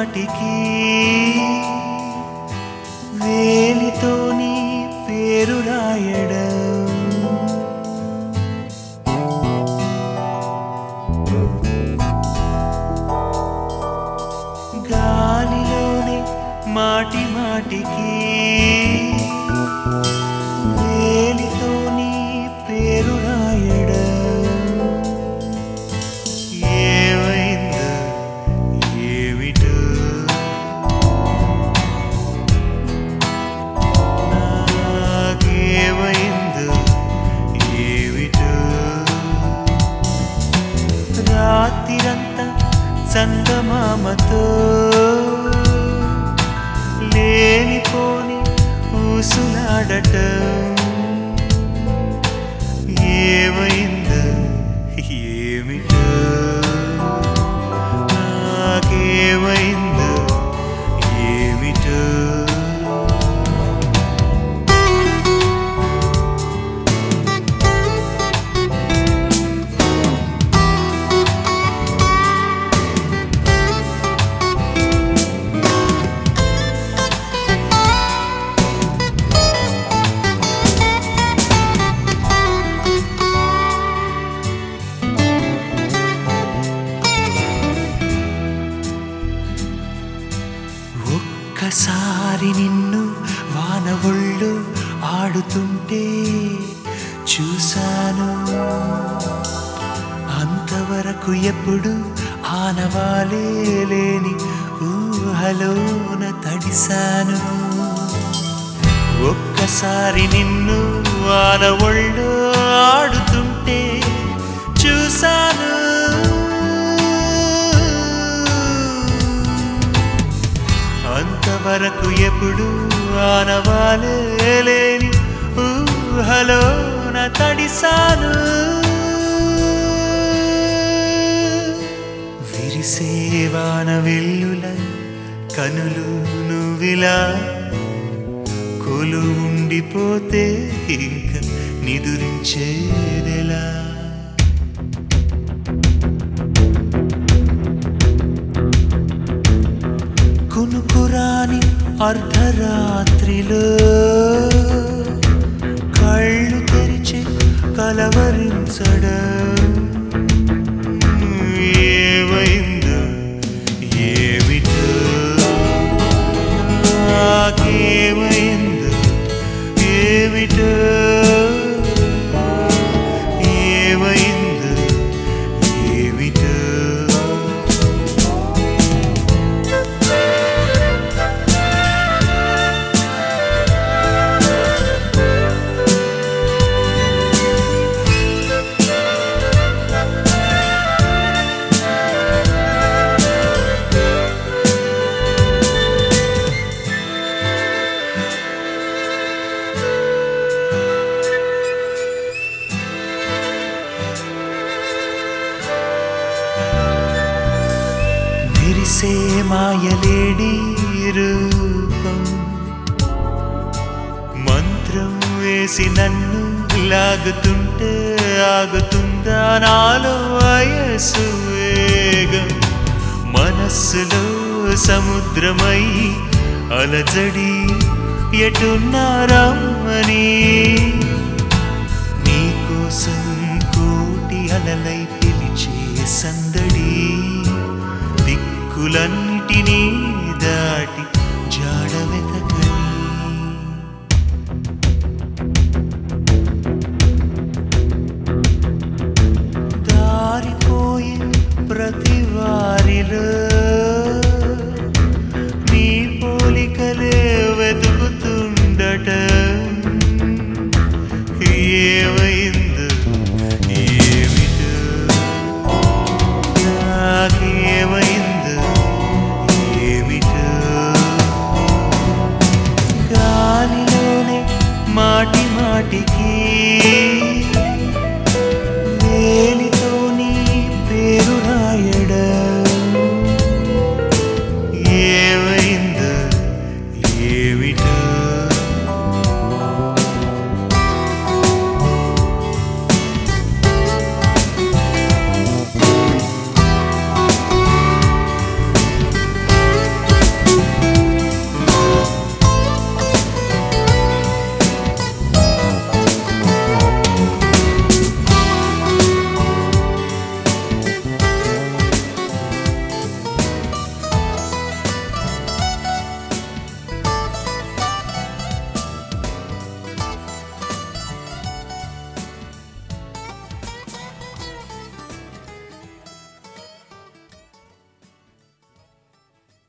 మాటికి వేలితో నీ పేరు రాయడం గాలిలోనే మాటి మాటికి వేలితో నీ పేరు రాయడం ఏమైందో ఏమిటో నాకేమైందో ఏమిటో రాత్రిరంతా చందమామతో లేనిపోని ఊసులాడటం ఏమైందో ఏమిటో నాకేమైందో ఏమిటో ఒక్కసారి నిన్ను వాన ఒళ్ళు ఆడుతుంటే చూశాను అంతవరకు ఎప్పుడు ఆనవాలే లేని ఊహలోన తడిశాను ఒక్కసారి నిన్ను వాన ఒళ్ళు ఆడుతుంటే చూశాను అంతవరకు ఎప్పుడు ఆనవాలేని ఊహలోన తడిసాను విరిసేవాన వెల్లుల కనులు నువ్విలా కొలు ఉండిపోతే ఇంక నిదురించేదెలా కునుకురాని అర్ధరాత్రిలో కళ్ళు తెరిచి కలవరించడం ఏమైందో ఏమిటో నాకేమైందో ఏమిటో ఏమైందో ఏమిటో మెరిసే మాయలేడి రూపం మంత్రం వేసి నన్ను లాగుతుంటే ఆగుతుందా నాలో వయసు వేగం మనస్సులో సముద్రమై అలజడి ఎటున్నారమ్మని నీకోసం కోటి అలలై పిలిచే సందడి దిక్కులన్నిటినీ దాటి